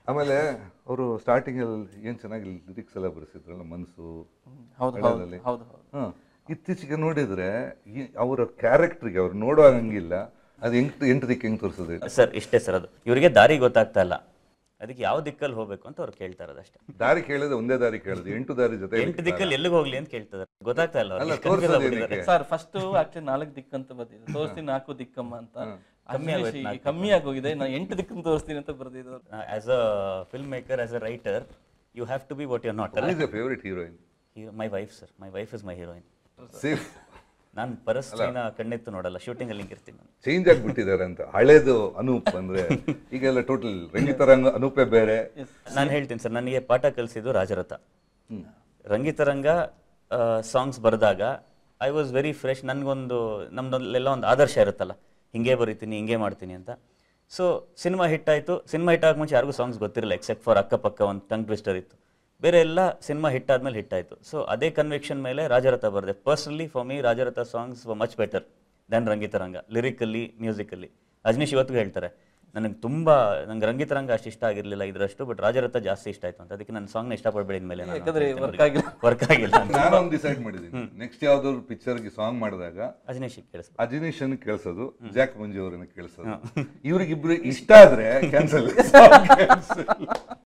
ಆಮೇಲೆ ಅವರು ಸ್ಟಾರ್ಟಿಂಗ್ ಅಲ್ಲಿ ಏನ್ ಚೆನ್ನಾಗಿ ಲಿರಿಕ್ಸ್ ಎಲ್ಲ ಬರೆಸಿದ್ರಲ್ಲ ಮನಸ್ಸು ಹೌದು ಹೌದು ಹಳ್ಳದಲ್ಲಿ. ಹೌದು ಹೌದು ಹ ಇತ್ತೀಚೆಗೆ ನೋಡಿದ್ರೆ ಈ- ಅವರ ಕ್ಯಾರೆಕ್ಟರ್ಗೆ ಅವ್ರು ನೋಡುವಾಗ ಹಂಗಿಲ್ಲ ಅದು ಹೆಂಗ್ ಎಂಟು ದಿಕ್ಕ ಹೆಂಗ್ ತೋರಿಸೋದು ಸರ್ ಇಷ್ಟೇ ಸರ್ ಅದು ಇವರಿಗೆ ದಾರಿ ಗೊತ್ತಾಗ್ತಾ ಇಲ್ಲ ಅದಕ್ಕೆ ಯಾವ ದಿಕ್ಕಲ್ಲಿ ಹೋಗ್ಬೇಕು ಅಂತ ಅವ್ರು ಕೇಳ್ತಾ ಇರೋದು ಅಷ್ಟೇ ದಾರಿ ಕೇಳಿದ್ರೆ ಒಂದೇ ದಾರಿ ಕೇಳಿದ್ರು ಎಂಟು ದಾರಿ ಜೊತೆ ಎಂಟು ದಿಕ್ಕಲ್ಲಿ ಎಲ್ಲಿಗೆ ಹೋಗ್ಲಿ ಅಂತ ಕೇಳ್ತಿದ್ದಾರೆ ಗೊತ್ತಾಗ್ತಾ ಇಲ್ಲ ಅಲ್ಲ ಅವ್ರಿಗೆ confuse ತೋರಿಸೋದು ಆಗ್ಬಿಟ್ಟಿದ್ದಾರೆ. ಏನಕ್ಕೆ ಸರ್ ಫಸ್ಟ್ ಆಕ್ಚುಲಿ ನಾಲ್ಕು ದಿಕ್ಕಂತ ಬಂದಿದೆ ತೋರಿಸ್ತೀನಿ ನಾಲ್ಕು ದಿಕ್ಕಮ್ಮ ಅಂತ ಅಜ್ನೇಶ್ ಈಗ ಕಮ್ಮಿ ಆಗೋಗಿದೆ ನಾನು ಎಂಟು ದಿಕ್ಕನ್ನು ತೋರಿಸ್ತೀನಿ ಅಂತ ಬರ್ದಿದ್ದು as a film maker as a writer you have to be what you not is a favourite heroine my wife sir my wife is my heroine safe ನಾನು ಪರಸ್ತ್ರೀನ ಕಣ್ಣೆತ್ತು ನೋಡಲ್ಲ ಶೂಟಿಂಗ್ ಅಲ್ಲಿ ಹಿಂಗಿರ್ತೀನಿ ನಾನು ಚೇಂಜ್ ಆಗಿಬಿಟ್ಟಿದ್ದಾರೆ ಅಂತ ಹಳೇದು ಅನೂಪ್ ಅಂದ್ರೆ ಈಗೆಲ್ಲ ಟೋಟಲ್ ರಂಗಿತರಂಗ ಅನೂಪೇ ಬೇರೆ ನಾನು ಹೇಳ್ತೀನಿ ಸರ್ ನನಗೆ ಪಾಠ ಕಲಿಸಿದ್ದು ರಾಜರಥ ರಂಗಿತರಂಗ ಸಾಂಗ್ಸ್ ಬರೆದಾಗ ಐ ವಾಸ್ ವೆರಿ ಫ್ರೆಶ್ ನನಗೊಂದು ನಮ್ದಲ್ಲೆಲ್ಲ ಒಂದು ಆದರ್ಶ ಇರುತ್ತಲ್ಲ ಹಿಂಗೆ ಬರೀತೀನಿ ಹಿಂಗೆ ಮಾಡ್ತೀನಿ ಅಂತ ಸೊ ಸಿನಿಮಾ ಹಿಟ್ ಆಯಿತು ಸಿನಿಮಾ ಹಿಟ್ ಆಗ ಮುಂಚೆ ಯಾರಿಗೂ ಸಾಂಗ್ಸ್ ಗೊತ್ತಿರಲಿಲ್ಲ ಎಕ್ಸೆಪ್ಟ್ ಫಾರ್ ಅಕ್ಕಪಕ್ಕ ಒಂದು ಟಂಗ್ ಟ್ವಿಸ್ಟರ್ ಇತ್ತು ಬೇರೆ ಎಲ್ಲ ಸಿನಿಮಾ ಹಿಟ್ ಆದ್ಮೇಲೆ ಹಿಟ್ ಆಯಿತು ಸೊ ಅದೇ ಕನ್ವಿಕ್ಷನ್ ಮೇಲೆ ರಾಜರಥ ಬರೆದೆ personally for me Rajaratha songs much better then Rangitaranga lyrically musically Ajaneesh ಇವತ್ತಿಗೂ ಹೇಳ್ತಾರೆ ನನಗೆ ತುಂಬ ನಂಗೆ ರಂಗಿತರಂಗ ಅಷ್ಟು ಇಷ್ಟ ಆಗಿರಲಿಲ್ಲ ಇದರಷ್ಟು ಬಟ್ ರಾಜರಥ ಜಾಸ್ತಿ ಇಷ್ಟ ಆಯ್ತು ಅಂತ ಅದಕ್ಕೆ ನನ್ನ ಸಾಂಗ್ನ ಇಷ್ಟಪಡಬೇಡಿ ಮೇಲೆ ಯಾಕಂದ್ರೆ work ಆಗಿಲ್ಲ. ವರ್ಕ್ ಆಗಿಲ್ಲ ಅಂತ ನಾನೊಂದು ಡಿಸೈಡ್ ಮಾಡಿದ್ದೀನಿ ನೆಕ್ಸ್ಟ್ ಯಾವ್ದಾದ್ರು ಪಿಕ್ಚರ್ಗೆ ಸಾಂಗ್ ಮಾಡಿದಾಗ ಅಜ್ನೇಶ್ ಕೇಳಿಸ್ತು ಅಜಿನೀಶನ್ ಕೇಳಿಸೋದು ಜಾಕ್ ಮಂಜು ಅವರನ್ನ ಕೇಳಿಸೋದು ಇವ್ರಿಗಿಬ್ರು ಇಷ್ಟ ಆದ್ರೆ ಕ್ಯಾನ್ಸಲ್